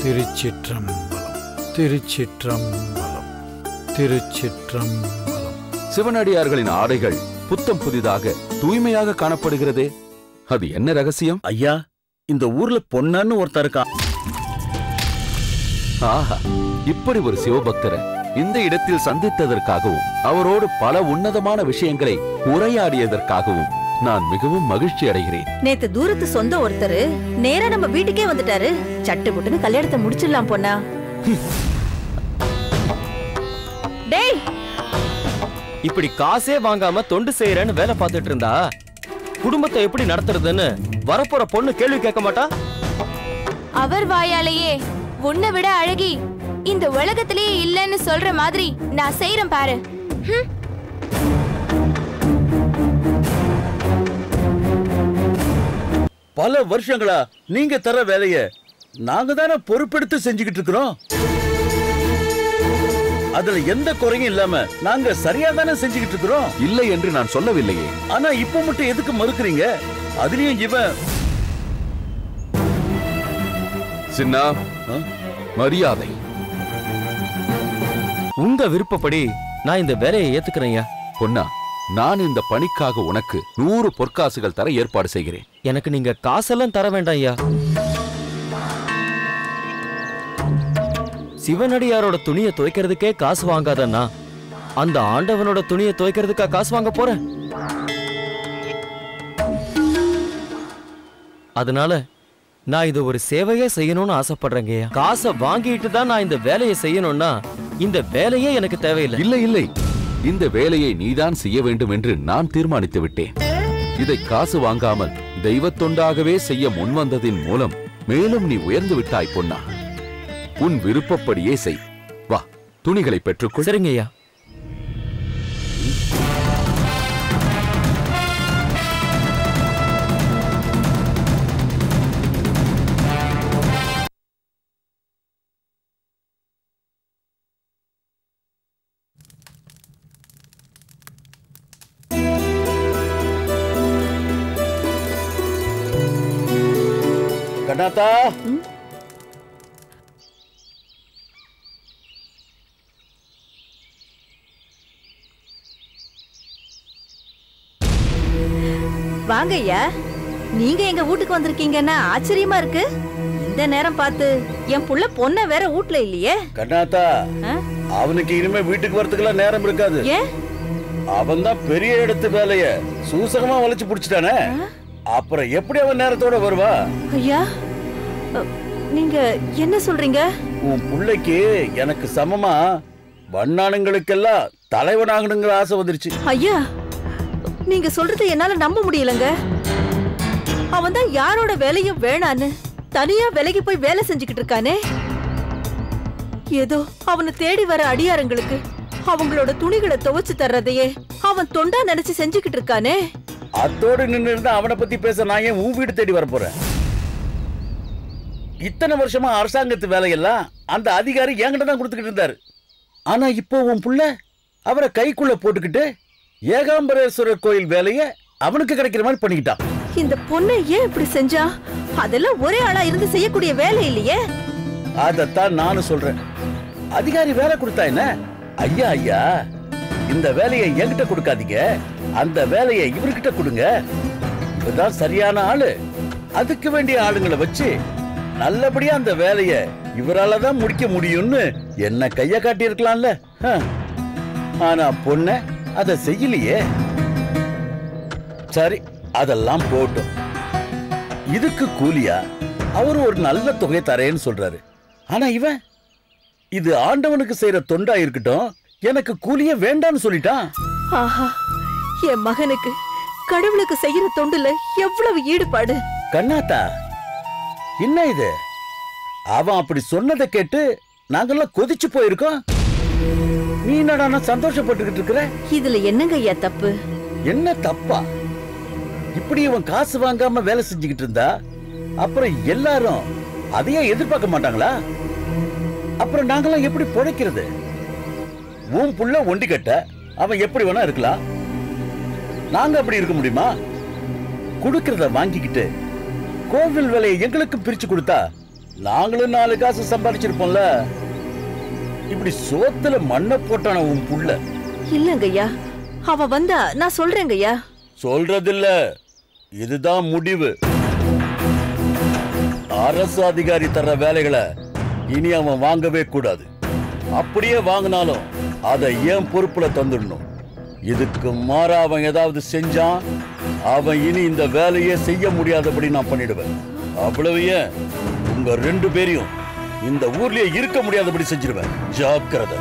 திருச்சிற்றம்பலம் திருச்சிற்றம்பலம் திருச்சிற்றம்பலம் சிவனடியார்களின் ஆடைகள் புத்தம் புதிதாக தூய்மையாக காணப்படுகிறதே அது என்ன ரகசியம் ஐயா இந்த ஊர்ல பொன்னன்னு ஒருத்தன் இருக்கான் ஆஹா இப்படி ஒரு சிவபக்தரை இந்த இடத்தில் சந்தித்ததற்காகவும் அவரோடு பல உன்னதமான விஷயங்களை உரையாடியதற்காகவும் நான் மிகவும் மகிழ்ச்சி அடைகிறேன் நேத்து தூரத்து சொந்த ஒருத்தரு நேரா நம்ம வீட்டுக்கே வந்துட்டாரு சட்டு புட்டுன்னு கல்யாணத்தை முடிச்சிடலாம் பொண்ணா டேய் இப்படி காசே வாங்காம தொண்டு செய்யறேன்னு வேலை பார்த்துட்டு இருந்தா குடும்பத்தை எப்படி நடத்துறதுன்னு வரப்போற பொண்ணு கேள்வி கேட்க மாட்டா அவர் வாயாலேயே உன்னை விட அழகி இந்த உலகத்திலேயே இல்லைன்னு சொல்ற மாதிரி நான் செய்யறேன் பாரு ஹம். பல வருஷங்களா நீங்க தர வேலைய நாங்க தானே பொறுப்பெடுத்து செஞ்சுக்கிட்டு இருக்கிறோம் அதுல எந்த குறையும் இல்லாம நாங்க சரியா தானே செஞ்சுக்கிட்டு இருக்கிறோம் இல்லை என்று நான் சொல்லவில்லையே ஆனா இப்ப மட்டும் எதுக்கு மறுக்கிறீங்க அதுலயும் இவன் சின்னா ஆ? மரியாதை உங்க விருப்பப்படி நான் இந்த வேலையை ஏத்துக்கிறேன்யா பொன்னா நான் இந்த பணிக்காக உனக்கு நூறு பொற்காசுகள் தர ஏற்பாடு செய்கிறேன் எனக்கு நீங்க காசெல்லாம் தர வேண்டாம் ஐயா சிவனடியாரோட துணியை துவைக்கிறதுக்கே காசு வாங்காதண்ணா அந்த ஆண்டவனோட துணியை துவைக்கிறதுக்கா காசு வாங்க போறேன் அதனால நான் இது ஒரு சேவையே செய்யணும்னு ஆசைப்படுறேங்கய்யா காசை வாங்கிட்டு தான் நான் இந்த வேலையை செய்யணும்னா இந்த வேலையே எனக்கு தேவையில்லை இல்லை இல்லை இந்த வேலையை நீதான் செய்ய வேண்டும் என்று நான் தீர்மானித்து விட்டேன் இதை காசு வாங்காமல் தெய்வத் தொண்டாகவே செய்ய முன்வந்ததின் மூலம் மேலும் நீ உயர்ந்து விட்டாய் பொன்னா உன் விருப்பப்படியே செய் வா துணிகளை பெற்றுக்கொள் சரிங்கய்யா கண்ணாத்தா வாங்க ஐயா நீங்க எங்க வீட்டுக்கு வந்திருக்கீங்கன்னா ஆச்சரியமா இருக்கு இந்த நேரம் பார்த்து என் புள்ள பொண்ண வேற வீட்ல இல்லையே கண்ணாத்தா ஆ? அவனுக்கு இனிமே வீட்டுக்கு வரதுக்கெல்லாம் நேரம் இருக்காது ஏன் அவன் தான் பெரிய இடத்து வேலைய சூசகமா வளைச்சு புடிச்சிட்டானே அப்புறம் எப்படி அவன் நேரத்தோட வருவா ஐயா அ, நீங்க என்ன சொல்றீங்க உன் புள்ளைக்கு எனக்கு சமமா வண்ணானுங்களுக்கெல்லாம் தலைவனாகணுங்கிற ஆசை வந்துருச்சு ஐயா நீங்க சொல்றது என்னால நம்ப முடியலங்க அவன் தான் யாரோட வேலையும் வேணான்னு தனியா விலகி போய் வேலை செஞ்சுக்கிட்டு இருக்கானே ஏதோ அவனை தேடி வர அடியாரங்களுக்கு அவங்களோட துணிகளை துவைச்சு தர்றதையே அவன் தொண்டா நினைச்சு செஞ்சுக்கிட்டு இருக்கானே அத்தோடு நின்று இருந்தா அவனை பத்தி பேச நான் ஏன் உன் வீடு தேடி வர போறேன் இத்தனை வருஷமா அரசாங்கத்து வேலையெல்லாம் அந்த அதிகாரி என்கிட்ட தான் கொடுத்துக்கிட்டு இருந்தாரு ஆனா இப்போ உன் புள்ள அவரை கைக்குள்ள போட்டுக்கிட்டு ஏகாம்பரேஸ்வரர் கோயில் வேலைய அவனுக்கு கிடைக்கிற மாதிரி பண்ணிக்கிட்டான் இந்த பொண்ணை ஏன் இப்படி செஞ்சா அதெல்லாம் ஒரே ஆளா இருந்து செய்யக்கூடிய வேலை இல்லையே அதத்தான் நானும் சொல்றேன் அதிகாரி வேலை கொடுத்தா என்ன ஐயா ஐயா இந்த வேலையை என்கிட்ட கொடுக்காதீங்க அந்த வேலையை இவர்கிட்ட கொடுங்க இவர்தான் சரியான ஆளு அதுக்கு வேண்டிய ஆளுங்களை வச்சு நல்லபடியா அந்த வேலையை இவரால தான் முடிக்க முடியும்னு என்ன கைய காட்டி இருக்கலாம்ல ஆனா பொண்ண அதை செய்யலையே சரி அதெல்லாம் போட்டும் இதுக்கு கூலியா அவர் ஒரு நல்ல தொகை தரேன்னு சொல்றாரு ஆனா இவன் இது ஆண்டவனுக்கு செய்யற தொண்டா இருக்கட்டும் எனக்கு கூலியே வேண்டான்னு சொல்லிட்டான் ஆஹா என் மகனுக்கு கடவுளுக்கு செய்யற தொண்டுல எவ்வளவு ஈடுபாடு கண்ணாத்தா என்ன இது அவன் அப்படி சொன்னதை கேட்டு நாங்கெல்லாம் கொதிச்சு போயிருக்கோம் நீ என்னடானா சந்தோஷப்பட்டுக்கிட்டு இருக்கிற இதுல என்னங்க ஐயா தப்பு என்ன தப்பா இப்படி இவன் காசு வாங்காம வேலை செஞ்சுக்கிட்டு இருந்தா அப்புறம் எல்லாரும் அதையே எதிர்பார்க்க மாட்டாங்களா அப்புறம் நாங்கெல்லாம் எப்படி பிழைக்கிறது உன் புள்ள ஒண்டி கட்ட அவன் எப்படி வேணா இருக்கலாம் நாங்க அப்படி இருக்க முடியுமா கொடுக்கறத வாங்கிக்கிட்டு கோவில் வேலையை எங்களுக்கு பிரிச்சு கொடுத்தா நாங்களும் நாலு காசு சம்பாதிச்சிருப்போம்ல இப்படி சோத்துல மண்ணை போட்டான உன் புள்ள இல்லங்கய்யா அவ வந்தா நான் சொல்றேங்கய்யா சொல்றதில்ல இதுதான் முடிவு அரசு அதிகாரி தர்ற வேலைகளை இனி அவன் வாங்கவே கூடாது அப்படியே வாங்கினாலும் அதை ஏன் பொறுப்புல தந்துடணும் இதுக்கு மாறா அவன் ஏதாவது செஞ்சான் அவன் இனி இந்த வேலையே செய்ய முடியாதபடி நான் பண்ணிடுவேன் அவ்வளவு ஏன் உங்க ரெண்டு பேரையும் இந்த ஊர்லயே இருக்க முடியாதபடி செஞ்சிருவேன் ஜாக்கிரதை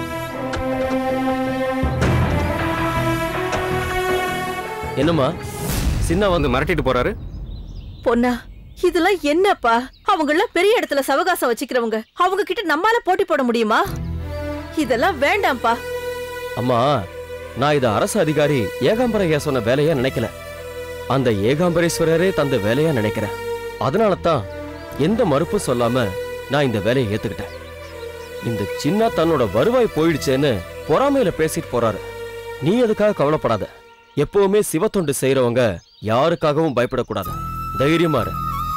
என்னம்மா சின்ன வந்து மிரட்டிட்டு போறாரு பொன்னா இதெல்லாம் என்னப்பா அவங்க பெரிய இடத்துல சவகாசம் வச்சுக்கிறவங்க அவங்க கிட்ட நம்மால போட்டி போட முடியுமா இதெல்லாம் வேண்டாம்ப்பா அம்மா நான் இத அரசு அதிகாரி ஏகாம்பரையா சொன்ன வேலையா நினைக்கல அந்த ஏகாம்பரேஸ்வரரே தந்த வேலையா நினைக்கிறேன் அதனால தான் எந்த மறுப்பும் சொல்லாம நான் இந்த வேலையை ஏத்துக்கிட்டேன் இந்த சின்ன தன்னோட வருவாய் போயிடுச்சேன்னு பொறாமையில பேசிட்டு போறாரு நீ எதுக்காக கவலைப்படாத எப்பவுமே சிவத்தொண்டு செய்யறவங்க யாருக்காகவும் பயப்படக்கூடாது தைரியமா இரு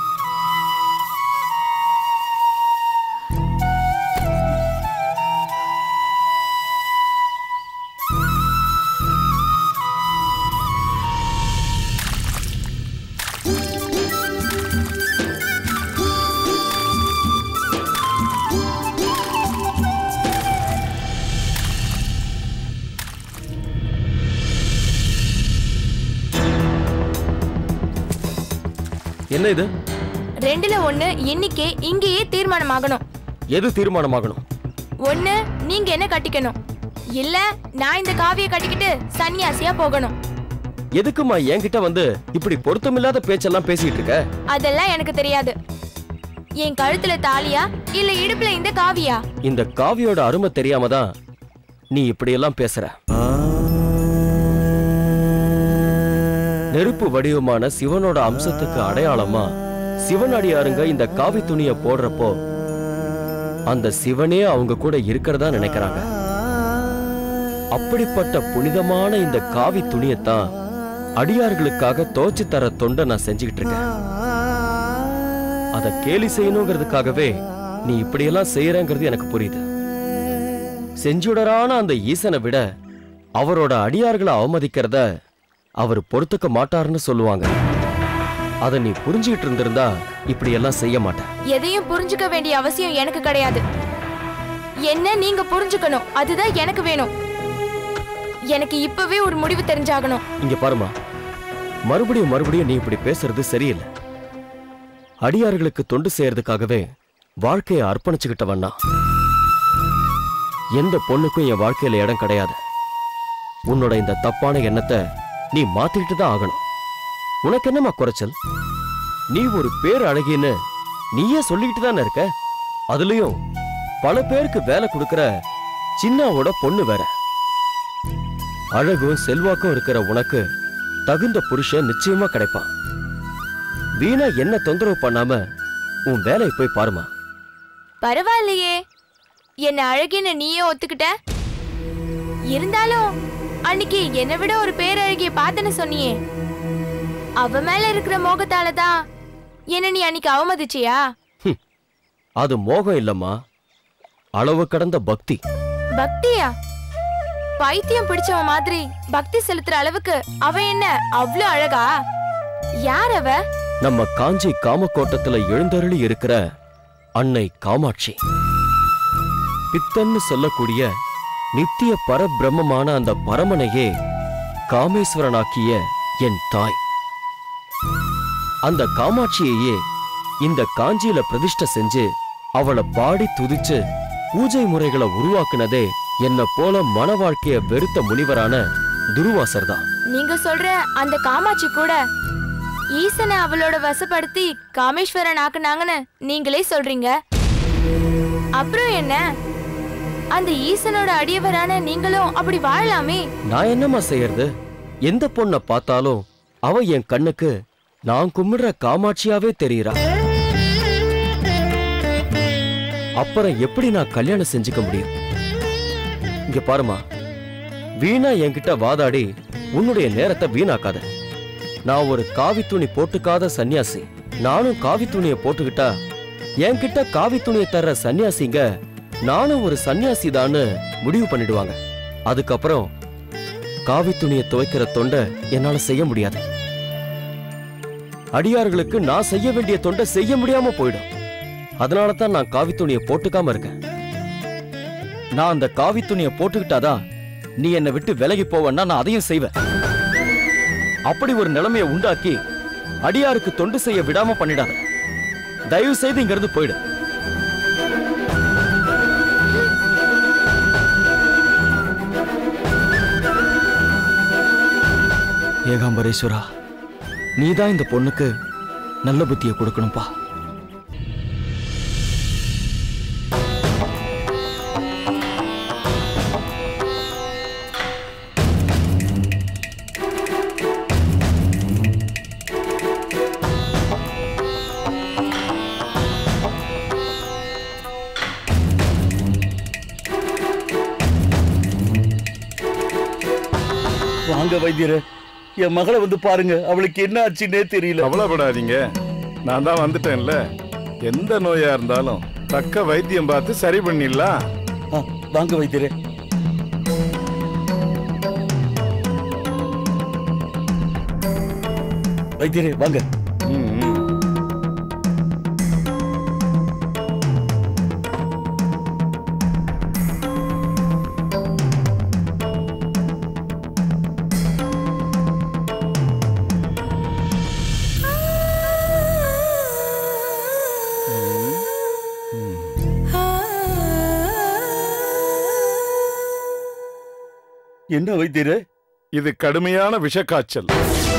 என்ன இது ரெண்டுல ஒண்ணு இன்னைக்கே இங்கேயே தீர்மானம் ஆகணும் எது தீர்மானமாகணும் ஒண்ணு நீங்க என்ன கட்டிக்கணும் இல்ல நான் இந்த காவிய கட்டிக்கிட்டு சன்னியாசியா போகணும் எதுக்குமா என்கிட்ட வந்து இப்படி பொருத்தமில்லாத பேச்செல்லாம் பேசிட்டு இருக்க அதெல்லாம் எனக்கு தெரியாது என் கழுத்துல தாலியா இல்ல இடுப்புல இந்த காவியா இந்த காவியோட அருமை தெரியாம தான் நீ இப்படியெல்லாம் பேசுற நெருப்பு வடிவமான சிவனோட அம்சத்துக்கு அடையாளமா சிவனடியாருங்க இந்த காவி துணிய போடுறப்போ அந்த சிவனே அவங்க கூட இருக்கிறதா நினைக்கிறாங்க அப்படிப்பட்ட புனிதமான இந்த காவி துணியத்தான் அடியார்களுக்காக தோச்சு தர தொண்டை நான் செஞ்சுக்கிட்டு இருக்கேன் அத கேலி செய்யணுங்கிறதுக்காகவே நீ இப்படியெல்லாம் செய்யறங்கிறது எனக்கு புரியுது செஞ்சுடரான அந்த ஈசனை விட அவரோட அடியார்களை அவமதிக்கிறத அவர் பொறுத்துக்க மாட்டாருன்னு சொல்லுவாங்க அத நீ புரிஞ்சுக்கிட்டு இருந்திருந்தா இப்படி எல்லாம் செய்ய மாட்டேன் எதையும் புரிஞ்சுக்க வேண்டிய அவசியம் எனக்கு கிடையாது என்ன நீங்க புரிஞ்சுக்கணும் அதுதான் எனக்கு வேணும் எனக்கு இப்பவே ஒரு முடிவு தெரிஞ்சாகணும் இங்க பாருமா மறுபடியும் மறுபடியும் நீ இப்படி பேசுறது சரியில்லை அடியார்களுக்கு தொண்டு செய்யறதுக்காகவே வாழ்க்கையை அர்ப்பணிச்சுக்கிட்டவன்னா எந்த பொண்ணுக்கும் என் வாழ்க்கையில இடம் கிடையாது உன்னோட இந்த தப்பான எண்ணத்தை நீ மாத்திக்கிட்டு தான் ஆகணும் உனக்கு என்னம்மா குறைச்சல் நீ ஒரு பேர் அழகின்னு நீயே சொல்லிக்கிட்டு தானே இருக்க அதுலயும் பல பேருக்கு வேலை கொடுக்கிற சின்னாவோட பொண்ணு வேற அழகும் செல்வாக்கும் இருக்கிற உனக்கு தகுந்த புருஷன் நிச்சயமா கிடைப்பான் வீணா என்ன தொந்தரவு பண்ணாம உன் வேலையை போய் பாருமா பரவாயில்லையே என்ன அழகின்னு நீயே ஒத்துக்கிட்ட இருந்தாலும் அன்னைக்கு என்னை விட ஒரு பேரழகிய பார்த்தேன்னு சொன்னியே அவ மேல இருக்கிற மோகத்தால தான் என்ன நீ அன்னைக்கு அவமதிச்சியா அது மோகம் இல்லம்மா அளவு கடந்த பக்தி பக்தியா பைத்தியம் பிடிச்சவ மாதிரி பக்தி செலுத்துற அளவுக்கு அவ என்ன அவ்ளோ அழகா யார் அவ நம்ம காஞ்சி காமக்கோட்டத்துல எழுந்தருளி இருக்கிற அன்னை காமாட்சி பித்தன்னு சொல்லக்கூடிய நித்திய பரபிரம்மமான அந்த பரமனையே காமேஸ்வரனாக்கிய என் தாய் அந்த காமாட்சியையே இந்த காஞ்சியில பிரதிஷ்டை செஞ்சு அவளை பாடி துதிச்சு பூஜை முறைகளை உருவாக்குனதே என்ன போல மன வாழ்க்கைய வெறுத்த முனிவரான துருவாசர் தான் நீங்க சொல்ற அந்த காமாட்சி கூட ஈசனை அவளோட வசப்படுத்தி காமேஸ்வரன் ஆக்குனாங்கன்னு நீங்களே சொல்றீங்க அப்புறம் என்ன அந்த ஈசனோட அடியவரான நீங்களும் அப்படி வாழலாமே நான் என்னம்மா செய்யறது எந்த பொண்ண பார்த்தாலும் அவ என் கண்ணுக்கு நான் கும்பிடுற காமாட்சியாவே தெரியறா அப்புறம் எப்படி நான் கல்யாணம் செஞ்சுக்க முடியும் இங்க பாருமா வீணா என்கிட்ட வாதாடி உன்னுடைய நேரத்தை வீணாக்காத நான் ஒரு காவி துணி போட்டுக்காத சன்னியாசி நானும் காவி துணியை போட்டுக்கிட்டா என்கிட்ட காவி துணியை தர்ற சன்னியாசிங்க நானும் ஒரு சன்னியாசி முடிவு பண்ணிடுவாங்க அதுக்கப்புறம் காவி துணியை துவைக்கிற தொண்டை என்னால செய்ய முடியாது அடியார்களுக்கு நான் செய்ய வேண்டிய தொண்டை செய்ய முடியாம போயிடும் அதனால தான் நான் காவி துணியை போட்டுக்காம இருக்கேன் நான் அந்த காவி துணியை போட்டுக்கிட்டாதான் நீ என்னை விட்டு விலகி போவன்னா நான் அதையும் செய்வேன் அப்படி ஒரு நிலைமையை உண்டாக்கி அடியாருக்கு தொண்டு செய்ய விடாம பண்ணிடாத தயவு செய்து இங்கிருந்து போயிடு ஏகாம்பரேஸ்வரா நீதான் இந்த பொண்ணுக்கு நல்ல புத்தியை கொடுக்கணும்பா வாங்க வைத்தியரே என் மகளை வந்து பாருங்க அவளுக்கு என்ன ஆச்சுன்னே தெரியல கவலைப்படாதீங்க நான் தான் வந்துட்டேன்ல எந்த நோயா இருந்தாலும் தக்க வைத்தியம் பார்த்து சரி பண்ணிடலாம் ஆ, வாங்க வைத்தியரே வைத்தியரே வாங்க ம், ம். என்ன வைத்தியரே இது கடுமையான விஷக்காய்ச்சல்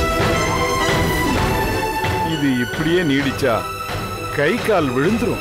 இது இப்படியே நீடிச்சா கை கால் விழுந்துரும்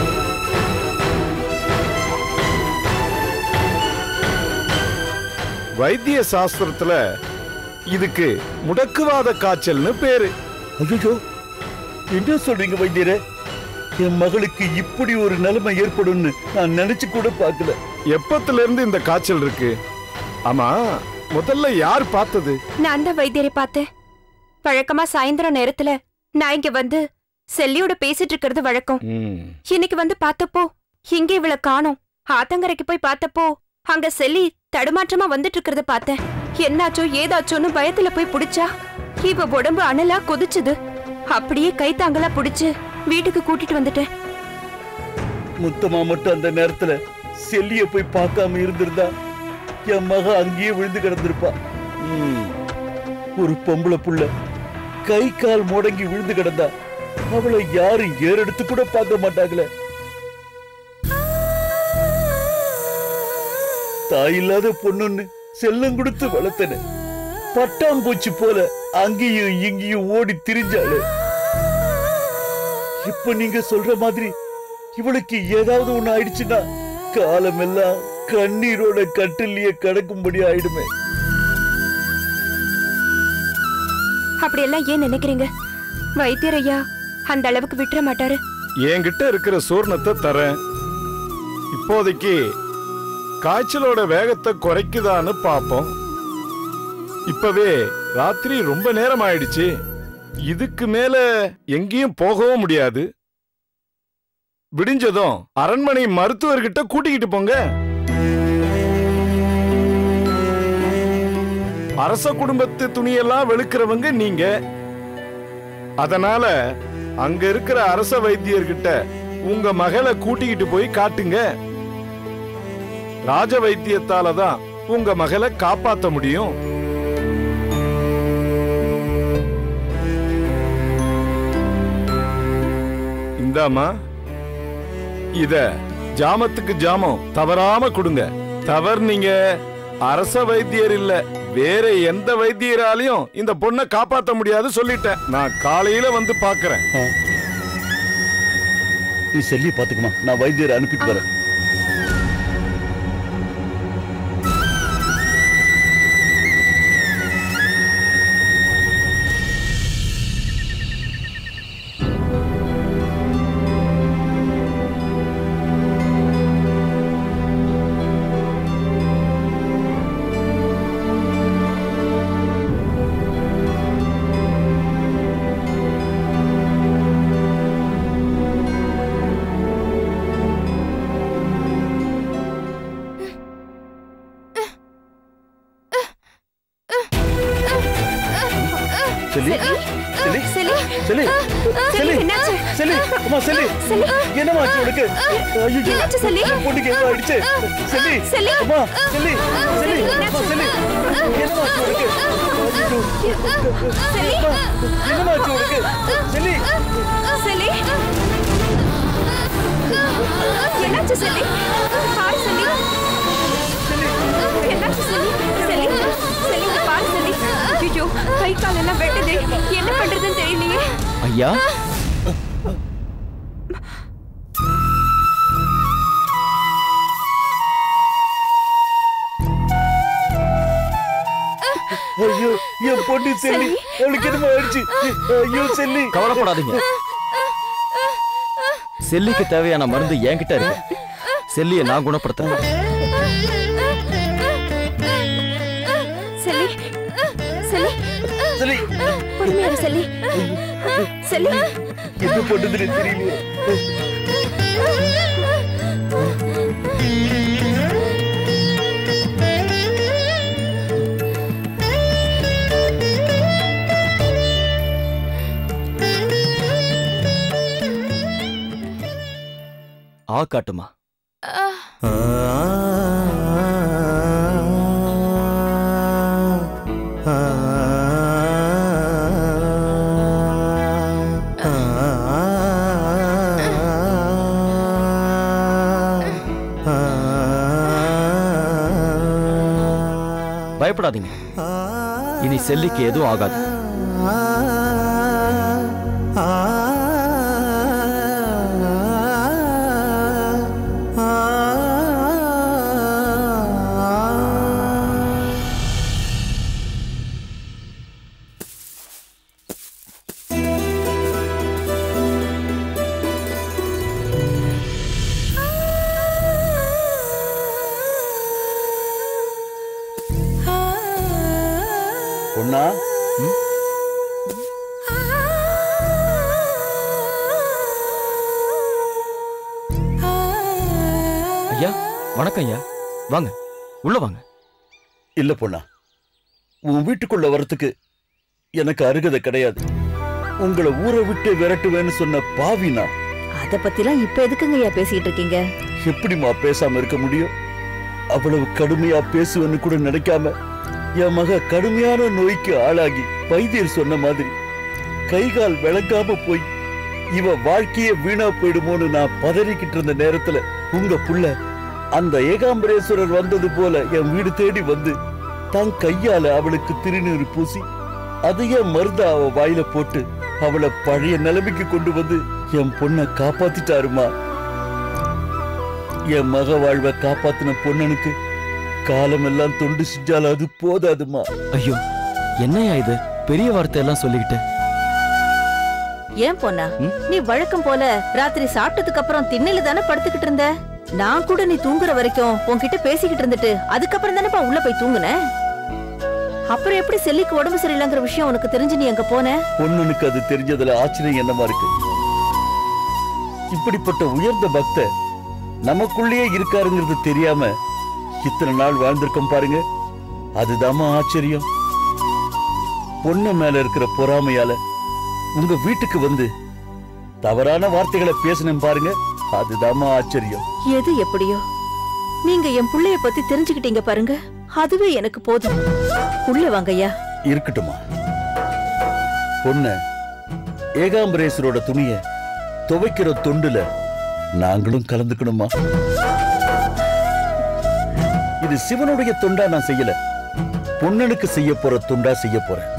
வைத்திய சாஸ்திரத்துல இதுக்கு முடக்குவாத காய்ச்சல்னு பேரு ஐயோ என்ன சொல்றீங்க வைத்தியரே என் மகளுக்கு இப்படி ஒரு நிலைமை ஏற்படும்னு நான் நினைச்சு கூட பார்க்கல எப்பத்துல இருந்து இந்த காய்ச்சல் இருக்கு ஆமா முதல்ல யார் பார்த்தது நான் தான் வைத்தியரை பார்த்தேன் வழக்கமா சாயந்தரம் நேரத்துல நான் இங்க வந்து செல்லியோட பேசிட்டு இருக்கிறது வழக்கம் இன்னைக்கு வந்து பார்த்தப்போ இங்க இவள காணோம் ஆத்தங்கரைக்கு போய் பார்த்தப்போ அங்க செல்லி தடுமாற்றமா வந்துட்டு இருக்கிறத பார்த்தேன் என்னாச்சோ ஏதாச்சோன்னு பயத்துல போய் புடிச்சா இவ உடம்பு அனலா கொதிச்சுது அப்படியே கை தாங்கலா புடிச்சு வீட்டுக்கு கூட்டிட்டு வந்துட்டேன் முத்தமா மட்டும் அந்த நேரத்துல செல்லிய போய் பார்க்காம இருந்திருந்தா என் மக அங்கேயே விழுந்து கிடந்திருப்பா ம். ஒரு பொம்பளை புள்ள கை கால் முடங்கி விழுந்து கிடந்தா அவளை யாரும் ஏறெடுத்து கூட பார்க்க மாட்டாங்களே தாயில்லாத பொண்ணுன்னு செல்லம் கொடுத்து வளர்த்தன பட்டாம்பூச்சி போல அங்கேயும் இங்கேயும் ஓடி திரிஞ்சாளு இப்ப நீங்க சொல்ற மாதிரி இவளுக்கு ஏதாவது ஒண்ணு ஆயிடுச்சுன்னா காலமெல்லாம் கண்ணீரோட கட்டிலேயே கடக்கும்படி ஆயிடுமே அப்படியெல்லாம் ஏன் நினைக்கிறீங்க வைத்தியர் ஐயா அந்த அளவுக்கு விட்டுற மாட்டாரு என்கிட்ட இருக்கிற சூர்ணத்தை தரேன் இப்போதைக்கு காய்ச்சலோட வேகத்தை குறைக்குதான்னு பாப்போம் இப்பவே ராத்திரி ரொம்ப நேரம் ஆயிடுச்சு இதுக்கு மேல எங்கேயும் போகவும் முடியாது விடிஞ்சதும் அரண்மனை மருத்துவர்கிட்ட கூட்டிக்கிட்டு போங்க அரச குடும்பத்து துணியெல்லாம் வெளுக்கிறவங்க நீங்க அதனால அங்க இருக்கிற அரச வைத்தியர்கிட்ட உங்க மகளை கூட்டிக்கிட்டு போய் காட்டுங்க ராஜ வைத்தியத்தால தான் உங்க மகளை காப்பாத்த முடியும் இந்தாமா இத ஜாமத்துக்கு ஜாமம் தவறாம கொடுங்க தவறுனீங்க அரச வைத்தியர் இல்ல வேற எந்த வைத்தியராலையும் இந்த பொண்ணை காப்பாத்த முடியாது சொல்லிட்டேன் நான் காலையில வந்து பாக்குறேன் நீ செல்லி பாத்துக்குமா நான் வைத்தியரை அனுப்பிட்டு வரேன் செல்லி செல்லி செல்லி செல்லி செல்லி என்னாச்சு? செல்லி அம்மா செல்லி செல்லி. என்னம்மா ஆச்சு உனக்கு ஐயோ என்னாச்சு செல்லி? பொண்ணுக்கு என்ன ஆயிடுச்சு செல்லி செல்லி. அம்மா செல்லி செல்லி என்னாச்சு? அம்மா செல்லி என்னம்மா ஆச்சு உனக்கு ஐயோ. செல்லி என்னம்மா ஆச்சு உனக்கு செல்லி செல்லி என்னாச்சு செல்லி பாரு செல்லி என்னாச்சு செல்லி செல்லி செல்லி இங்க பாரு செல்லி ஐயோ கை கால் எல்லாம் வெட்டுது என்ன பண்றதுன்னு தெரியலையே ஐயா ஐயோ என் பொண்ணு செல்லி அவளுக்கு என்னமா ஆயிடுச்சு ஐயோ செல்லி கவலைப்படாதீங்க செல்லிக்கு தேவையான மருந்து என்கிட்ட இருக்கு செல்லியை நான் குணப்படுத்துறேன் செல்லி செல்லி செல்லி பொறுமையா இரு செல்லி செல்லி என்ன பண்ணுதுன்னு தெரியல ஆ காட்டுமா பயப்படாதீங்க இனி செல்லிக்கு எதுவும் ஆகாது பொண்ணா ஐயா வணக்கம் ஐயா வாங்க உள்ள வாங்க இல்ல பொண்ணா உன் வீட்டுக்குள்ள வரத்துக்கு எனக்கு அருகதை கிடையாது உங்களை ஊரை விட்டு விரட்டுவேன்னு சொன்ன பாவினா அத பத்திலாம் இப்ப எதுக்குங்கய்யா பேசிட்டு இருக்கீங்க எப்படிம்மா பேசாம இருக்க முடியும் அவ்வளவு கடுமையா பேசுவேன்னு கூட நினைக்காம என் மக கடுமையான நோய்க்கு ஆளாகி வைத்தியர் சொன்ன மாதிரி கை கால் விளங்காம போய் இவ வாழ்க்கையே வீணா போயிடுமோன்னு நான் பதறிக்கிட்டு இருந்த நேரத்துல உங்க புள்ள அந்த ஏகாம்பரேஸ்வரர் வந்தது போல என் வீடு தேடி வந்து தன் கையால அவளுக்கு திருநீர் பூசி அதையே மருந்த அவ வாயில போட்டு அவளை பழைய நிலைமைக்கு கொண்டு வந்து என் பொண்ணை காப்பாத்திட்டாருமா என் மக வாழ்வை காப்பாத்தின பொண்ணனுக்கு காலமெல்லாம் தொண்டு செஞ்சாலும் அது போதாதுமா ஐயோ என்னையா இது பெரிய வார்த்தை எல்லாம் சொல்லிக்கிட்டு ஏன் பொண்ணா ம்? நீ வழக்கம் போல ராத்திரி சாப்பிட்டதுக்கு அப்புறம் திண்ணையில தானே படுத்துக்கிட்டு இருந்த நான் கூட நீ தூங்குற வரைக்கும் உன்கிட்ட பேசிக்கிட்டு இருந்துட்டு அதுக்கப்புறம் தானேப்பா உள்ள போய் தூங்குன அப்புறம் எப்படி செல்லிக்கு உடம்பு சரியில்லைங்கிற விஷயம் உனக்கு தெரிஞ்சு நீ அங்க போன பொண்ணனுக்கு அது தெரிஞ்சதுல ஆச்சரியம் என்னமா இருக்கு இப்படிப்பட்ட உயர்ந்த பக்த நமக்குள்ளேயே இருக்காருங்கிறது தெரியாம இத்தனை நாள் வாழ்ந்திருக்கோம் பாருங்க அதுதாம்மா ஆச்சரியம் பொண்ணு மேல இருக்கிற பொறாமையால உங்க வீட்டுக்கு வந்து தவறான வார்த்தைகளை பேசினேன் பாருங்க அதுதாம்மா ஆச்சரியம் எது எப்படியோ நீங்க என் புள்ளைய பத்தி தெரிஞ்சுக்கிட்டீங்க பாருங்க அதுவே எனக்கு போதும் உள்ள வாங்கய்யா இருக்கட்டுமா பொண்ண ஏகாம்பரேஸ்வரோட துணிய துவைக்கிற தொண்டுல நாங்களும் கலந்துக்கணுமா இது சிவனுடைய தொண்டா நான் செய்யல பொன்னனுக்கு செய்ய போற தொண்டா செய்ய போறேன்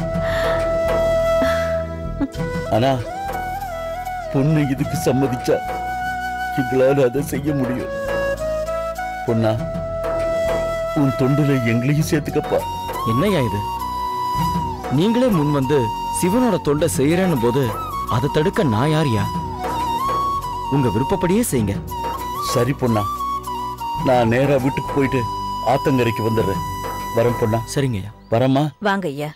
ஆனா பொண்ணு இதுக்கு சம்மதிச்சா எங்களால அதை செய்ய முடியும் பொண்ணா உன் தொண்டுல எங்களையும் சேர்த்துக்கப்பா என்னய்யா இது நீங்களே முன் வந்து சிவனோட தொண்டை செய்யறேன்னு போது அதை தடுக்க நான் யார்யா உங்க விருப்பப்படியே செய்யுங்க சரி பொண்ணா நான் நேரா வீட்டுக்கு போயிட்டு ஆத்தங்கரைக்கு வந்துடுறேன் வரேன் பொண்ணா சரிங்கய்யா வரேம்மா வாங்க ஐயா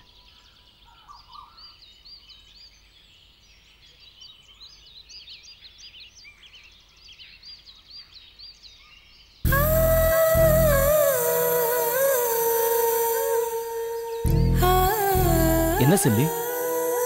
என்ன செல்லி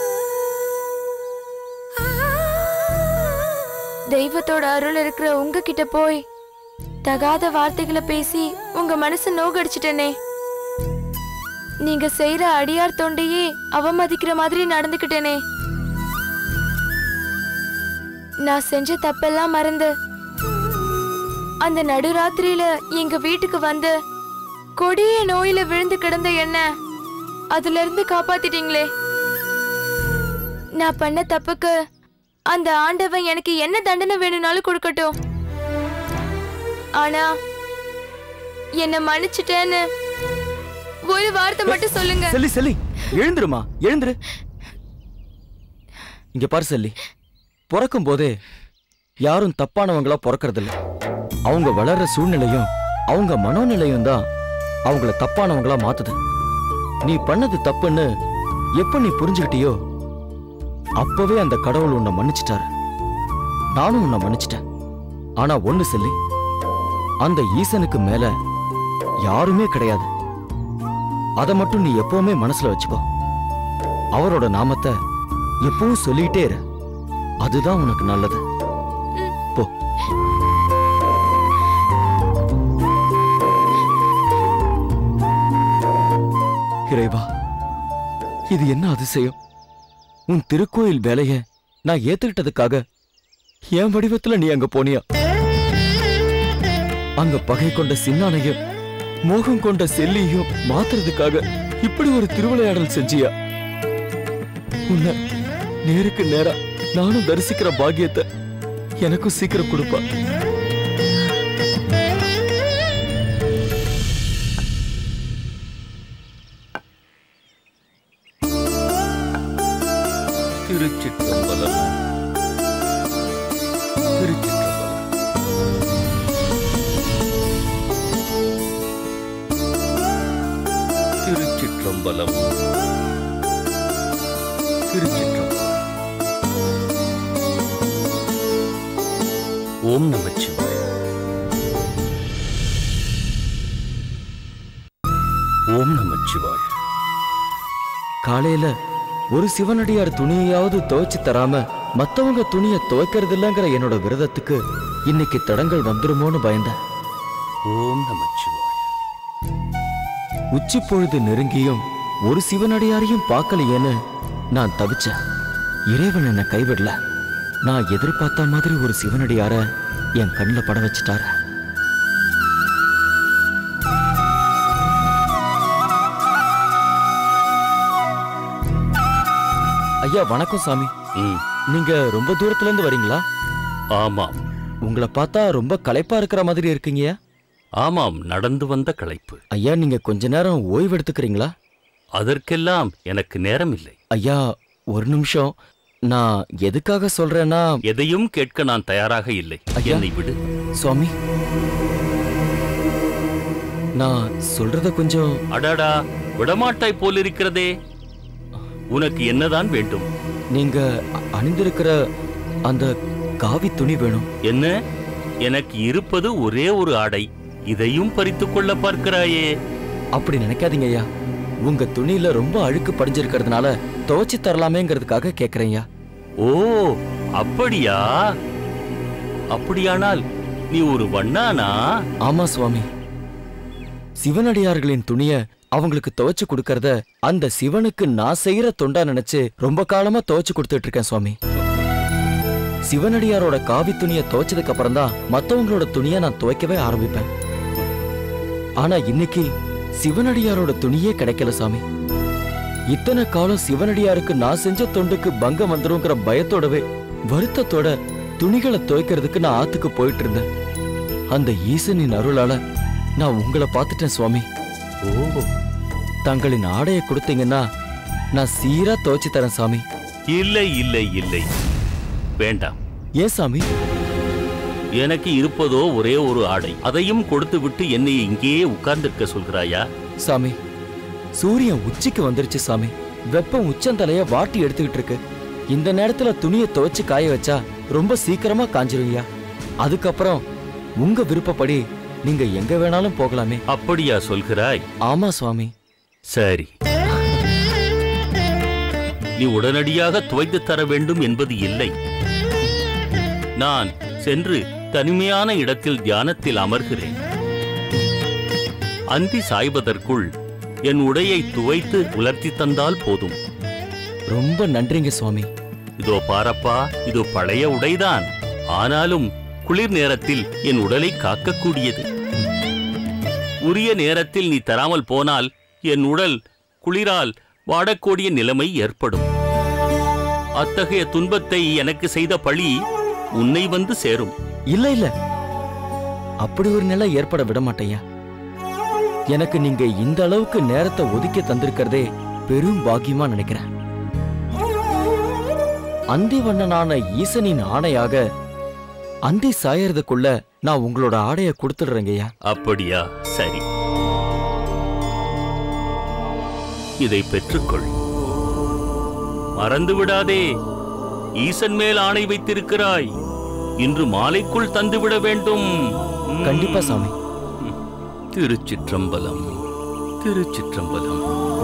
தெய்வத்தோட அருள் இருக்கிற உங்ககிட்ட போய் தகாத வார்த்தைகளை பேசி உங்க மனசு நோகடிச்சிட்டனே நீங்க செய்யற அடியார் தொண்டையே அவமதிக்கிற மாதிரி நடந்துக்கிட்டேனே நான் செஞ்ச தப்பெல்லாம் மறந்து அந்த நடுராத்திரியில எங்க வீட்டுக்கு வந்து கொடிய நோயில விழுந்து கிடந்த என்ன அதுல இருந்து காப்பாத்திட்டீங்களே நான் பண்ண தப்புக்கு அந்த ஆண்டவன் எனக்கு என்ன தண்டனை வேணும்னாலும் கொடுக்கட்டும் ஆனா என்ன மன்னிச்சிட்டேன்னு ஒரு வார்த்தை மட்டும் சொல்லுங்க செல்லி செல்லி எழுந்துருமா எழுந்துரு இங்க பாரு செல்லி பிறக்கும் போதே யாரும் தப்பானவங்களா பிறக்கறதில்ல அவங்க வளர்ற சூழ்நிலையும் அவங்க மனோநிலையும் தான் அவங்கள தப்பானவங்களா மாத்துது நீ பண்ணது தப்புன்னு எப்ப நீ புரிஞ்சுக்கிட்டியோ அப்பவே அந்த கடவுள் உன்னை மன்னிச்சிட்டாரு நானும் உன்னை மன்னிச்சிட்டேன் ஆனா ஒண்ணு செல்லி அந்த ஈசனுக்கு மேல யாருமே கிடையாது அத மட்டும் நீ எப்பவுமே மனசுல வச்சுக்கோ அவரோட நாமத்தை எப்பவும் சொல்லிட்டே இரு அதுதான் உனக்கு நல்லது போ இறைவா இது என்ன அதிசயம் உன் திருக்கோயில் வேலைய நான் ஏத்துக்கிட்டதுக்காக என் வடிவத்துல நீ அங்க போனியா அங்க பகை கொண்ட சின்னானையும் மோகம் கொண்ட செல்லியும் மாத்துறதுக்காக இப்படி ஒரு திருவிளையாடல் செஞ்சியா உன்னை நேருக்கு நேரா நானும் தரிசிக்கிற பாக்கியத்தை எனக்கும் சீக்கிரம் கொடுப்பா திருச்சிற்றம்பலம் திருச்சிற்றம்பலம் திருச்சிற்றம்பலம் திருச்சிற்றம்பலம் ஓம் நமச்சிவாய ஓம் நமச்சிவாய காலையில ஒரு சிவனடியார் துணியையாவது துவைச்சு தராம மத்தவங்க துணிய துவைக்கிறது இல்லைங்கிற என்னோட விரதத்துக்கு இன்னைக்கு தடங்கள் வந்துருமோன்னு பயந்தேன் ஓம் நமச்சிவாய உச்சி பொழுது நெருங்கியும் ஒரு சிவனடியாரையும் பார்க்கலையேன்னு நான் தவிச்சேன் இறைவன் என்னை கைவிடல நான் எதிர்பார்த்த மாதிரி ஒரு சிவனடியார என் கண்ணில் பட வச்சுட்டாரு ஐயா வணக்கம் சாமி ம் நீங்க ரொம்ப தூரத்துல இருந்து வரீங்களா ஆமாம் உங்களை பார்த்தா ரொம்ப களைப்பா இருக்கிற மாதிரி இருக்கீங்க ஆமாம் நடந்து வந்த களைப்பு ஐயா நீங்க கொஞ்ச நேரம் ஓய்வு எடுத்துக்கிறீங்களா அதற்கெல்லாம் எனக்கு நேரம் இல்லை ஐயா ஒரு நிமிஷம் நான் எதுக்காக சொல்றேன்னா எதையும் கேட்க நான் தயாராக இல்லை ஐயா. என்னை விடு சுவாமி நான் சொல்றத கொஞ்சம் அடாடா விடமாட்டாய் போலிருக்கிறதே உனக்கு என்னதான் வேண்டும் நீங்க அ- அணிந்திருக்கிற அந்த காவி துணி வேணும் என்ன எனக்கு இருப்பது ஒரே ஒரு ஆடை இதையும் பறித்துக் கொள்ள பார்க்கிறாயே அப்படி நினைக்காதீங்க ஐயா உங்க துணியில ரொம்ப அழுக்கு படிஞ்சிருக்கிறதுனால துவைச்சு தரலாமேங்கிறதுக்காக கேக்குறேன்யா ஓ அப்படியா அப்படியானால் நீ ஒரு வண்ணானா ஆமா சுவாமி சிவனடியார்களின் துணிய அவங்களுக்கு துவைச்சு கொடுக்கறத அந்த சிவனுக்கு நான் செய்யற தொண்டா நினைச்சு ரொம்ப காலமா துவைச்சு கொடுத்துட்டு இருக்கேன் சுவாமி சிவனடியாரோட காவி துணிய துவைச்சதுக்கு அப்புறம் தான் மத்தவங்களோட துணிய நான் துவைக்கவே ஆரம்பிப்பேன் ஆனா இன்னைக்கு சிவனடியாரோட துணியே கிடைக்கல சாமி இத்தனை காலம் சிவனடியாருக்கு நான் செஞ்ச தொண்டுக்கு பங்கம் வந்துருங்கிற பயத்தோடவே வருத்தத்தோட துணிகளை துவைக்கிறதுக்கு நான் ஆத்துக்கு போயிட்டு இருந்தேன் அந்த ஈசனின் அருளால நான் உங்களை பார்த்துட்டேன் சுவாமி ஓ தங்களின் ஆடையை கொடுத்தீங்கன்னா நான் சீரா துவைச்சு தரேன் சாமி இல்லை இல்லை இல்லை வேண்டாம் ஏன் சாமி எனக்கு இருப்பதோ ஒரே ஒரு ஆடை அதையும் கொடுத்து விட்டு என்னை இங்கேயே உட்கார்ந்திருக்க சொல்கிறாயா சாமி சூரியன் உச்சிக்கு வந்துருச்சு சாமி வெப்பம் உச்சந்தலைய வாட்டி எடுத்துக்கிட்டு இருக்கு இந்த நேரத்துல துணியை துவைச்சு காய வச்சா ரொம்ப சீக்கிரமா காஞ்சிருங்கய்யா அதுக்கப்புறம் உங்க விருப்பப்படி நீங்க எங்க வேணாலும் போகலாமே அப்படியா சொல்கிறாய் ஆமா சுவாமி சரி நீ உடனடியாக துவைத்து தர வேண்டும் என்பது இல்லை நான் சென்று தனிமையான இடத்தில் தியானத்தில் அமர்கிறேன் அந்தி சாய்வதற்குள் என் உடையை துவைத்து உலர்த்தி தந்தால் போதும் ரொம்ப நன்றிங்க சுவாமி இதோ பாரப்பா இது பழைய உடைதான் ஆனாலும் குளிர் நேரத்தில் என் உடலை காக்கக்கூடியது உரிய நேரத்தில் நீ தராமல் போனால் என் உடல் குளிரால் வாடக்கூடிய நிலைமை ஏற்படும் அத்தகைய துன்பத்தை எனக்கு செய்த பழி உன்னை வந்து சேரும் இல்ல இல்ல அப்படி ஒரு நிலை ஏற்பட விட மாட்டேயா எனக்கு நீங்க இந்த அளவுக்கு நேரத்தை ஒதுக்கி தந்திருக்கிறதே பெரும் பாக்கியமா நினைக்கிறேன் அந்திவண்ணனான ஈசனின் ஆணையாக அந்தி சாயறதுக்குள்ள நான் உங்களோட ஆடைய கொடுத்துடுறேங்கய்யா அப்படியா சரி இதை பெற்றுக்கொள் மறந்து விடாதே ஈசன் மேல் ஆணை வைத்திருக்கிறாய் இன்று மாலைக்குள் தந்துவிட வேண்டும் ம். கண்டிப்பா சாமி திருச்சிற்றம்பலம் திருச்சிற்றம்பலம்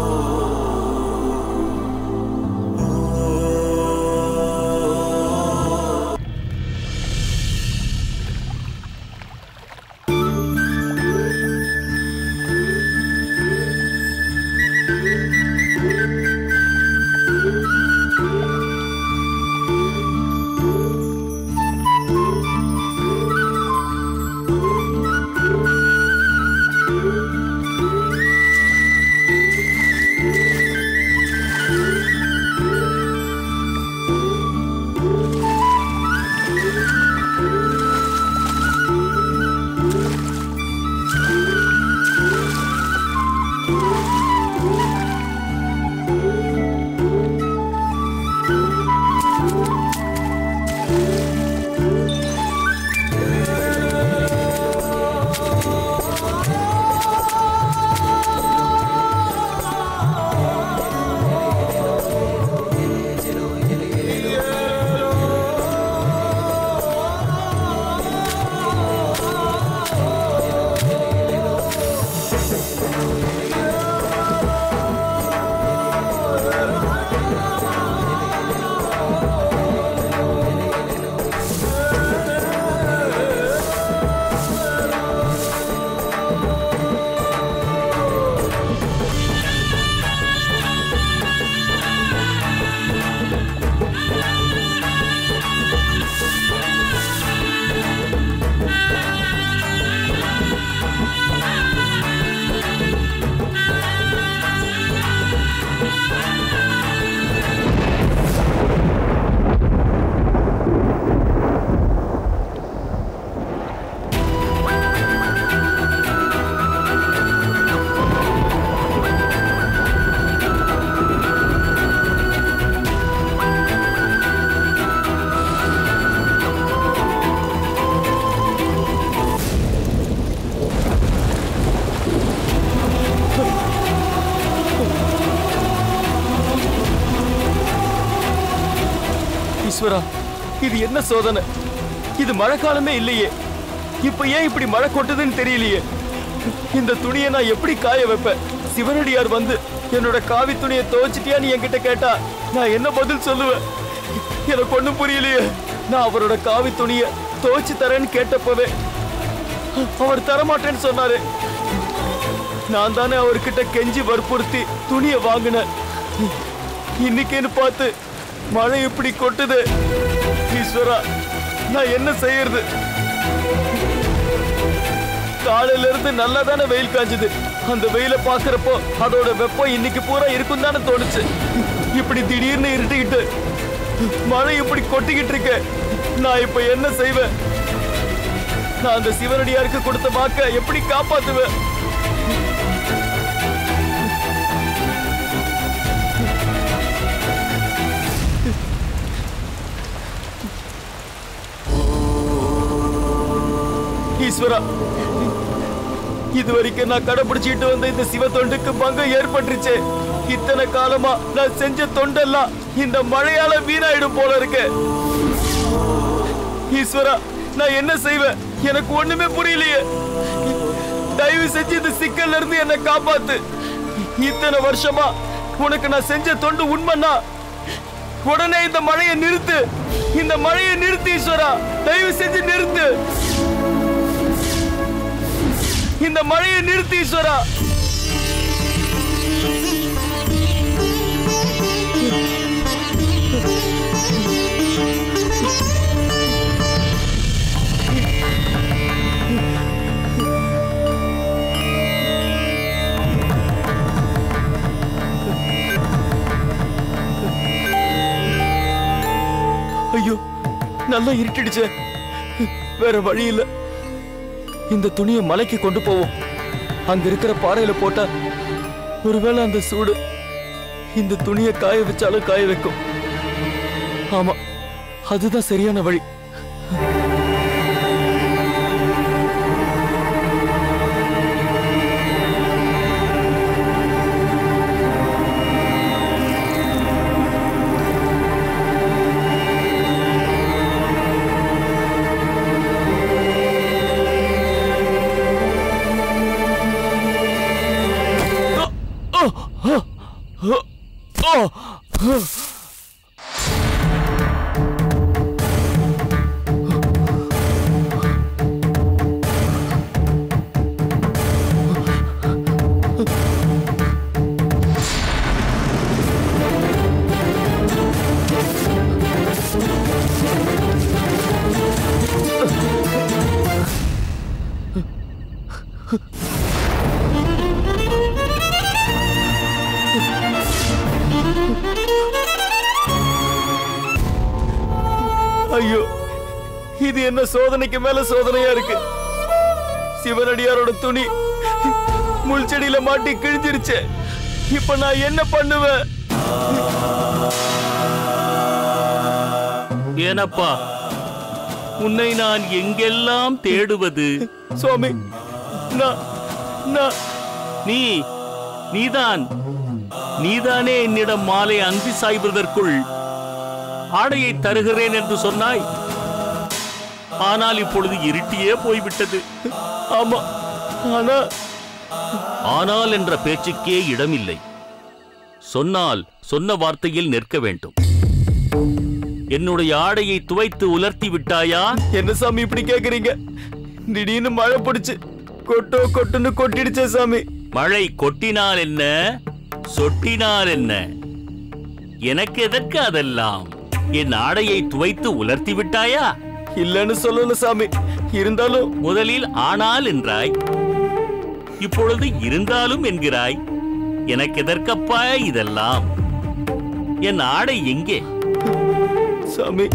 ஈஸ்வரா இது என்ன சோதனை இது மழைக்காலமே இல்லையே இப்ப ஏன் இப்படி மழை கொட்டுதுன்னு தெரியலையே இந்த துணியை நான் எப்படி காய வைப்பேன் சிவனடியார் வந்து என்னோட காவி துணியை துவைச்சிட்டியான்னு என்கிட்ட கேட்டா நான் என்ன பதில் சொல்லுவேன் எனக்கு ஒண்ணும் புரியலையே நான் அவரோட காவி துணியை துவைச்சு தரேன்னு கேட்டப்பவே அவர் தரமாட்டேன்னு சொன்னாரு நான் தானே அவர்கிட்ட கெஞ்சி வற்புறுத்தி துணியை வாங்கினேன் இன்னைக்குன்னு பார்த்து மழை இப்படி கொட்டுது ஈஸ்வரா நான் என்ன செய்யறது காலையில இருந்து நல்லா தானே வெயில் காஞ்சது அந்த வெயில பாக்குறப்போ அதோட வெப்பம் இன்னைக்கு பூரா இருக்கும் தானே தோணுச்சு இப்படி திடீர்னு இருட்டிக்கிட்டு மழை இப்படி கொட்டிக்கிட்டு இருக்கு நான் இப்ப என்ன செய்வேன் நான் அந்த சிவனடியாருக்கு கொடுத்த வாக்க எப்படி காப்பாத்துவேன் ஈஸ்வரா இதுவரைக்கும் நான் கடைபிடிச்சிட்டு வந்த இந்த சிவ தொண்டுக்கு பங்கம் ஏற்பட்டுருச்சு இத்தனை காலமா நான் செஞ்ச தொண்டெல்லாம் இந்த மழையால வீணாயிடும் போல இருக்கு ஈஸ்வரா நான் என்ன செய்வேன் எனக்கு ஒண்ணுமே புரியலையே தயவு செஞ்சு இந்த சிக்கல்ல இருந்து என்னை காப்பாத்து இத்தனை வருஷமா உனக்கு நான் செஞ்ச தொண்டு உண்மைன்னா உடனே இந்த மழையை நிறுத்து இந்த மழையை நிறுத்து ஈஸ்வரா தயவு செஞ்சு நிறுத்து இந்த மழையை நிறுத்து ஈஸ்வரா ஐயோ நல்லா இருட்டிடுச்சே வேற வழி இல்ல இந்த துணியை மலைக்கு கொண்டு போவோம் அங்க இருக்கிற பாறையில போட்டா ஒருவேளை அந்த சூடு இந்த துணியை காய வச்சாலும் காய வைக்கும் ஆமா அதுதான் சரியான வழி ஐயோ இது என்ன சோதனைக்கு மேல சோதனையா இருக்கு சிவனடியாரோட துணி முள் செடியில மாட்டி கிழிஞ்சிருச்சு இப்ப நான் என்ன பண்ணுவேன் ஏனப்பா உன்னை நான் எங்கெல்லாம் தேடுவது சுவாமி நான் நான் நீ நீதான் நீதானே என்னிடம் மாலை அந்தி சாய்வதற்குள் ஆடையை தருகிறேன் என்று சொன்னாய் ஆனால் இப்பொழுது இருட்டியே போய்விட்டது ஆமா ஆனா ஆனால் என்ற பேச்சுக்கே இடமில்லை சொன்னால் சொன்ன வார்த்தையில் நிற்க வேண்டும் என்னுடைய ஆடையை துவைத்து உலர்த்தி விட்டாயா என்ன சாமி இப்படி கேக்குறீங்க திடீர்னு மழை பிடிச்சு கொட்டோ கொட்டுன்னு கொட்டிடுச்சே சாமி மழை கொட்டினால் என்ன சொட்டினால் என்ன எனக்கு எதற்கு அதெல்லாம் என் ஆடையை துவைத்து உலர்த்தி விட்டாயா இல்லன்னு சொல்லல சாமி இருந்தாலும் முதலில் ஆனால் என்றாய் இப்பொழுது இருந்தாலும் என்கிறாய் எனக்கு எதற்கப்பா இதெல்லாம் என் ஆடை எங்கே சாமி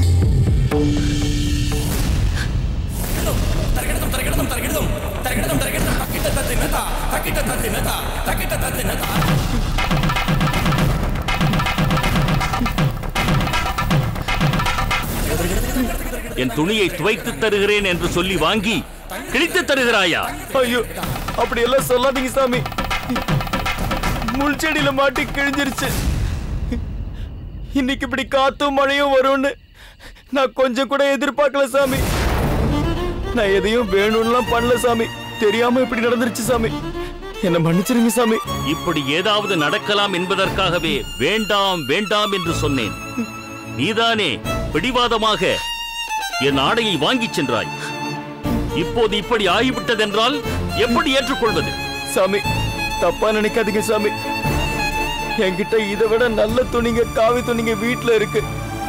என் துணியை துவைத்து தருகிறேன் என்று சொல்லி வாங்கி கிழித்து தருகிறாயா ஐயோ அப்படி எல்லாம் சொல்லாதீங்க சாமி முள் செடியில மாட்டி கிழிஞ்சிருச்சு இன்னைக்கு இப்படி காத்தும் மழையும் வரும்னு நான் கொஞ்சம் கூட எதிர்பார்க்கல சாமி நான் எதையும் வேணும்லாம் பண்ணல சாமி தெரியாம இப்படி நடந்துருச்சு சாமி என்ன மன்னிச்சிருங்க சாமி இப்படி ஏதாவது நடக்கலாம் என்பதற்காகவே வேண்டாம் வேண்டாம் என்று சொன்னேன் நீதானே பிடிவாதமாக என் ஆடையை வாங்கிச் சென்றாய் இப்போது இப்படி ஆகிவிட்டதென்றால் எப்படி ஏற்றுக்கொள்வது சாமி தப்பா நினைக்காதீங்க சாமி என்கிட்ட இதை விட நல்ல துணிங்க காவி துணிங்க வீட்ல இருக்கு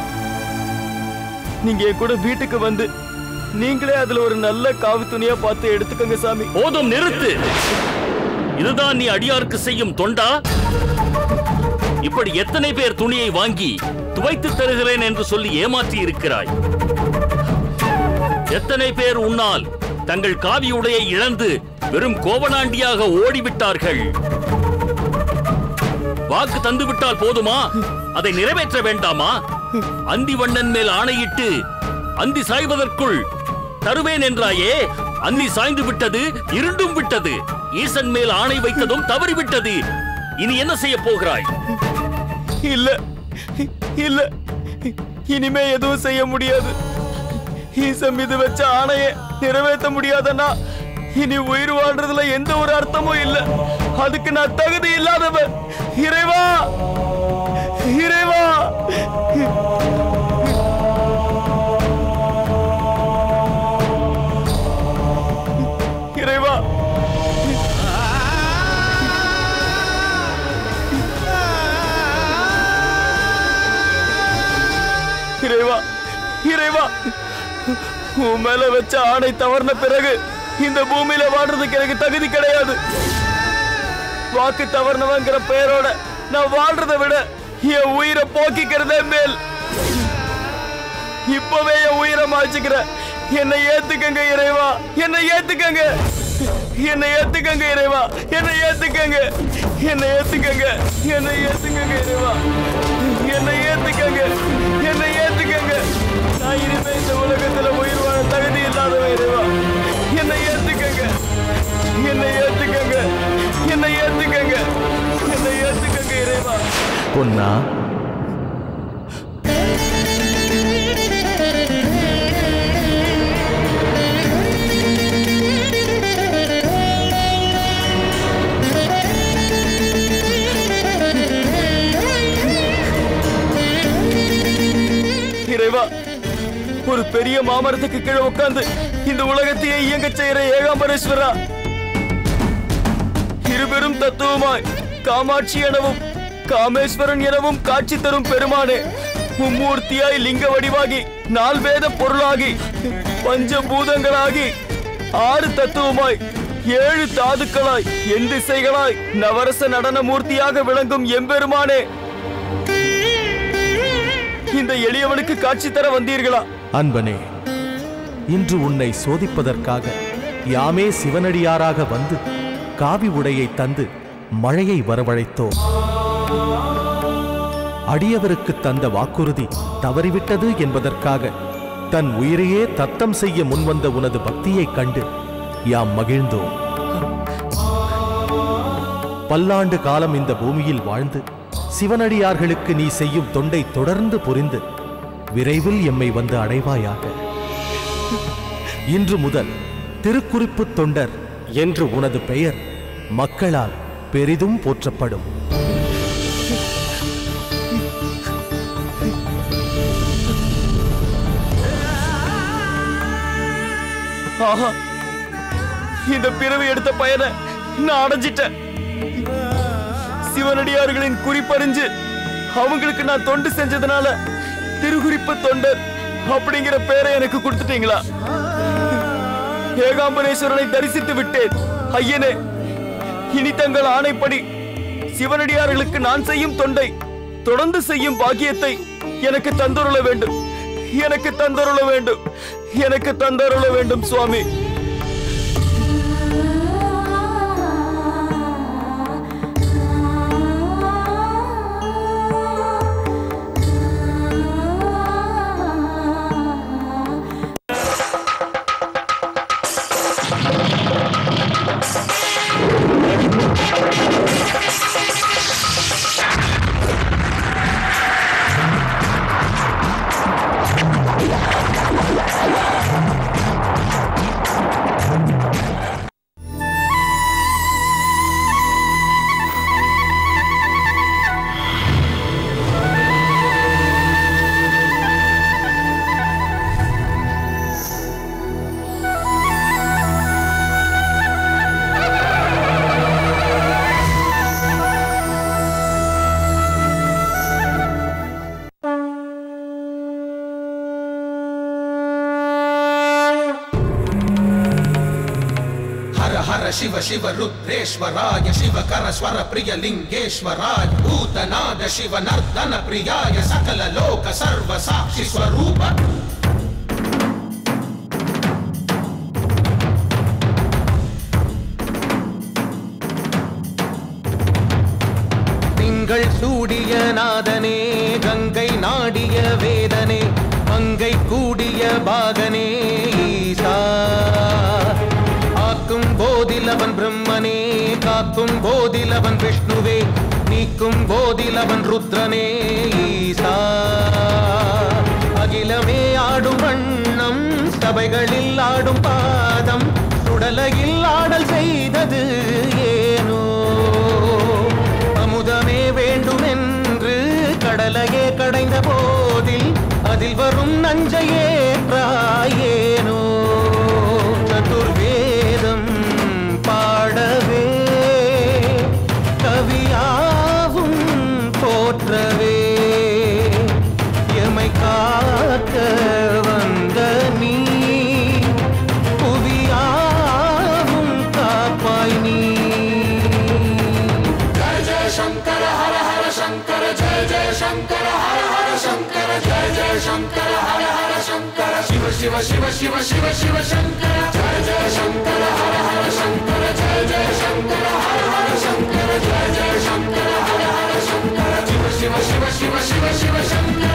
நீங்க என் கூட வீட்டுக்கு வந்து நீங்களே அதுல ஒரு நல்ல காவி துணியா பார்த்து எடுத்துக்கோங்க சாமி போதும் நிறுத்து இதுதான் நீ அடியாருக்கு செய்யும் தொண்டா இப்படி எத்தனை பேர் துணியை வாங்கி துவைத்து தருகிறேன் என்று சொல்லி ஏமாற்றி இருக்கிறாய் எத்தனை பேர் உன்னால் தங்கள் காவி உடையை இழந்து வெறும் கோவனாண்டியாக ஓடிவிட்டார்கள் வாக்கு தந்து விட்டால் போதுமா அதை நிறைவேற்ற வேண்டாமா அந்தி வண்ணன் மேல் ஆணையிட்டு அந்தி சாய்வதற்குள் தருவேன் என்றாயே அந்தி சாய்ந்து விட்டது இருண்டும் விட்டது ஈசன் மேல் ஆணை வைத்ததும் தவறிவிட்டது இனி என்ன செய்ய போகிறாய் இல்ல இல்ல இனிமே எதுவும் செய்ய முடியாது ஈசம் மீது வச்ச ஆணைய நிறைவேற்ற முடியாதனா இனி உயிர் வாழ்றதுல எந்த ஒரு அர்த்தமும் இல்ல அதுக்கு நான் தகுதி இல்லாதவன் இறைவா இறைவா இறைவா இறைவா இறைவா உன் மேல வச்ச ஆணை தவறின பிறகு இந்த பூமியில வாழ்றதுக்கு எனக்கு தகுதி கிடையாது வாக்கு தவறினவங்கிற பெயரோட நான் வாழ்றதை விட என் உயிரை போக்கிக்கிறதே மேல் இப்பவே என் உயிரை மாய்ச்சிக்கிற என்னை ஏத்துக்கங்க இறைவா என்னை ஏத்துக்கங்க என்னை ஏத்துக்கங்க இறைவா என்னை ஏத்துக்கங்க என்னை ஏத்துக்கங்க என்னை ஏத்துக்கங்க இறைவா என்னை ஏத்துக்கங்க என்னை ஏத்துக்கங்க நான் இனிமே இந்த உலகத்துல உயிர் வாழ தகுதி இல்லாதவன் இறைவா என்னை ஏத்துக்கங்க என்னை ஏத்துக்கங்க என்னை ஏத்துக்கங்க என்னை ஏத்துக்கங்க இறைவா பொன்னா இறைவா ஒரு பெரிய மாமரத்துக்கு கீழே உட்கார்ந்து இந்த உலகத்தையே இயங்க செய்யற ஏகாம்பரேஸ்வரா இருபெரும் தத்துவமாய் காமாட்சி எனவும் காமேஸ்வரன் எனவும் காட்சி தரும் பெருமானே மும்மூர்த்தியாய் லிங்க வடிவாகி நால் வேத பொருளாகி பஞ்சபூதங்களாகி ஆறு தத்துவமாய் ஏழு தாதுக்களாய் எண் திசைகளாய் நவரச நடன மூர்த்தியாக விளங்கும் எம்பெருமானே இந்த எளியவனுக்கு காட்சி தர வந்தீர்களா அன்பனே இன்று உன்னை சோதிப்பதற்காக யாமே சிவனடியாராக வந்து காவி உடையை தந்து மழையை வரவழைத்தோம் அடியவருக்கு தந்த வாக்குறுதி தவறிவிட்டது என்பதற்காக தன் உயிரையே தத்தம் செய்ய முன்வந்த உனது பக்தியைக் கண்டு யாம் மகிழ்ந்தோம் பல்லாண்டு காலம் இந்த பூமியில் வாழ்ந்து சிவனடியார்களுக்கு நீ செய்யும் தொண்டை தொடர்ந்து புரிந்து விரைவில் எம்மை வந்து அடைவாயாக இன்று முதல் திருக்குறிப்பு தொண்டர் என்று உனது பெயர் மக்களால் பெரிதும் போற்றப்படும் ஆஹா இந்த பிறவி எடுத்த பயனை நான் அடைஞ்சிட்டேன் சிவனடியார்களின் குறிப்பறிஞ்சு அவங்களுக்கு நான் தொண்டு செஞ்சதுனால திருக்குறிப்பு தொண்டர் அப்படிங்கிற பேரை எனக்கு கொடுத்துட்டீங்களா ஏகாம்பரேஸ்வரனை தரிசித்து விட்டேன் ஐயனே இனி தங்கள் ஆணைப்படி சிவனடியார்களுக்கு நான் செய்யும் தொண்டை தொடர்ந்து செய்யும் பாக்கியத்தை எனக்கு தந்தருள வேண்டும் எனக்கு தந்தருள வேண்டும் எனக்கு தந்தருள வேண்டும் சுவாமி हर हर शिव शिव रुद्रेश्वराय शिव कर स्वर प्रिय लिंगेश्वराय भूतनाद शिव नर्दन प्रियाय सकल लोक सर्व साक्षि स्वरूप திங்கள் சூடிய நாதனே கங்கை நாடிய வேதனே மங்கை கூடிய பாகனே ஈசா ஆக்கும் போதிலவன் பிரம்மனே காக்கும் போதிலவன் விஷ்ணுவே நீக்கும் போதிலவன் ருத்ரனே ஈசா அகிலமே ஆடும் வண்ணம் சபைகளில் ஆடும் பாதம் சுடலையில் ஆடல் செய்தது ஏனோ அமுதமே வேண்டுமென்று கடல் வரும் நஞ்சையேற்றாயேனோ சதுர்வேதம் பாடவே கவியாவும் போற்றவே எமை காக்க வந்த நீ புவியாவும் காப்பாய் நீ जय जय शंकर हर हर शंकर जय जय शंकर हर हर शंकर जय जय शंकर हर हर शंकर शिव शिव शिव शिव शिव शिव शंकर जय जय शंकर हर हर शंकर जय जय शंकर हर हर शंकर जय जय शंकर हर हर शंकर शिव शिव शिव शिव शिव शिव शंकर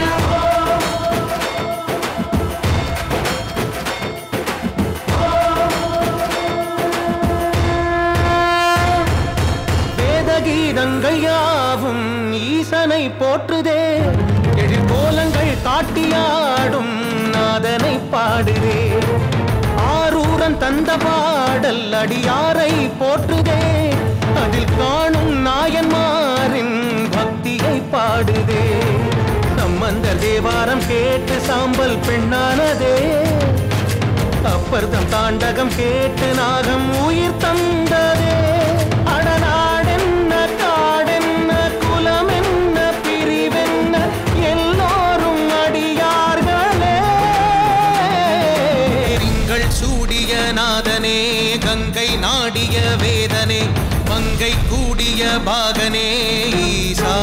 வேதகீதங்கள் யாவும் ஈசனை போற்றுதே எழிற்கோலங்கள் காட்டியாடும் நாதனை பாடுதே ஆரூரன் தந்த பாடல் அடியாரை போற்றுதே அதில் காணும் நாயன்மாரின் பக்தியை பாடுதே சம்பந்த தேவாரம் கேட்டு சாம்பல் பெண்ணானதே அப்பர்தம் தாண்டகம் கேட்டு நாகம் உயிர் தந்ததே அடநாடென்ன காடென்ன குலமென்ன பிரிவென்ன எல்லோரும் அடியார்களே நீங்கள் சூடிய நாதனே கங்கை நாடிய வேதனே மங்கை கூடிய பாகனே ஈசா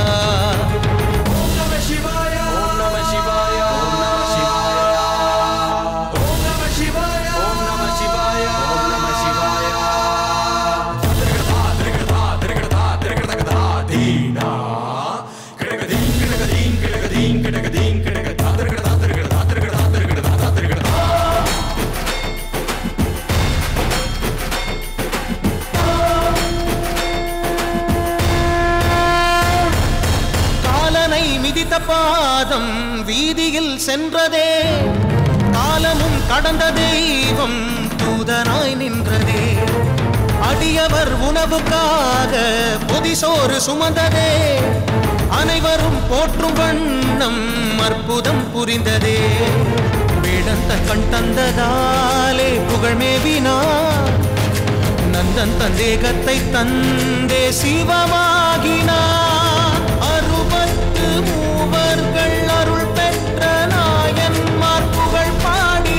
காலனை மிதித்த பாதம் வீதியில் சென்றதே காலமும் கடந்த தெய்வம் தூதனாய் நின்றதே அடியவர் உணவுக்காக பொதிசோறு சுமந்ததே அனைவரும் போற்றும் வண்ணம் அற்புதம் புரிந்ததே வேடந்த கண் தந்ததாலே புகழ்மேவினார் நந்தன் தந்தேகத்தை தந்தே சிவமாகினார் அறுபத்து மூவர்கள் அருள் பெற்ற நாயன்மார் புகழ் பாடி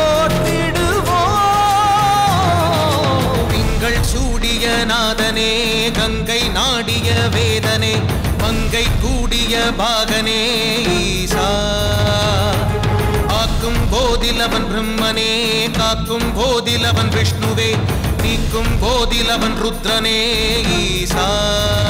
போற்றிடுவோம் திங்கள் சூடிய நாதனே கங்கை நாடிய வேதனே மங்கை கூடிய பாகனே ஈசா ஆக்கும் போதிலவன் பிரம்மனே காக்கும் போதிலவன் விஷ்ணுவே நீக்கும் போதிலவன் ருத்ரனே ஈசா